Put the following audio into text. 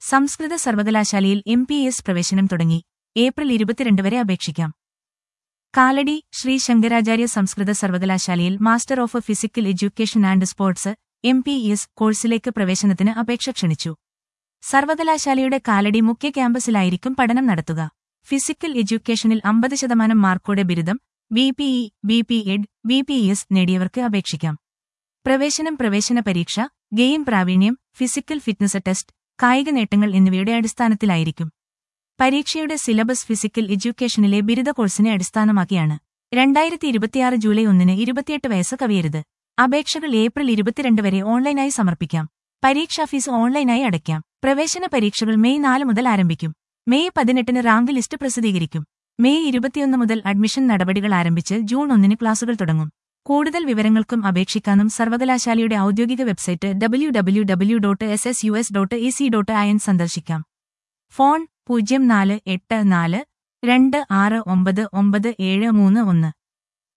സംസ്കൃത സർവകലാശാലയിൽ M P S പ്രവേശനം തുടങ്ങി ഏപ്രിൽ ഇരുപത്തിരണ്ട് വരെ അപേക്ഷിക്കാം കാലടി ശ്രീ ശങ്കരാചാര്യ സംസ്കൃത സർവകലാശാലയിൽ master of physical education and sports M P S കോഴ്സിലേക്ക് പ്രവേശനത്തിന് അപേക്ഷ ക്ഷണിച്ചു സർവകലാശാലയുടെ കാലടി മുഖ്യ ക്യാമ്പസിലായിരിക്കും പഠനം നടത്തുക ഫിസിക്കൽ എഡ്യൂക്കേഷനിൽ അമ്പത് ശതമാനം മാർക്കോടെ ബിരുദം B P E B P Ed B P S നേടിയവർക്ക് അപേക്ഷിക്കാം പ്രവേശനം പ്രവേശന പരീക്ഷ ഗെയിം പ്രാവീണ്യം ഫിസിക്കൽ ഫിറ്റ്നസ് ടെസ്റ്റ് കായിക നേട്ടങ്ങൾ എന്നിവയുടെ അടിസ്ഥാനത്തിലായിരിക്കും പരീക്ഷയുടെ സിലബസ് ഫിസിക്കൽ എഡ്യൂക്കേഷനിലെ ബിരുദ കോഴ്സിനെ അടിസ്ഥാനമാക്കിയാണ് രണ്ടായിരത്തി ഇരുപത്തിയാറ് ജൂലൈ ഒന്നിന് ഇരുപത്തിയെട്ട് വയസ്സ് കവിയരുത് അപേക്ഷകൾ ഏപ്രിൽ ഇരുപത്തിരണ്ട് വരെ ഓൺലൈനായി സമർപ്പിക്കാം പരീക്ഷാ ഫീസ് ഓൺലൈനായി അടയ്ക്കാം പ്രവേശന പരീക്ഷകൾ മെയ് നാല് മുതൽ ആരംഭിക്കും മെയ് പതിനെട്ടിന് റാങ്ക് ലിസ്റ്റ് പ്രസിദ്ധീകരിക്കും മെയ് ഇരുപത്തിയൊന്ന് മുതൽ അഡ്മിഷൻ നടപടികൾ ആരംഭിച്ച് ജൂൺ ഒന്നിന് ക്ലാസുകൾ തുടങ്ങും കൂടുതൽ വിവരങ്ങൾക്കും അപേക്ഷിക്കാനും സർവകലാശാലയുടെ ഔദ്യോഗിക website W W W dot S S U S dot E C dot I N സന്ദർശിക്കാം ഫോൺ പൂജ്യം നാല് എട്ട് നാല് രണ്ട് ആറ് ഒമ്പത് ഒമ്പത് ഏഴ് മൂന്ന് ഒന്ന്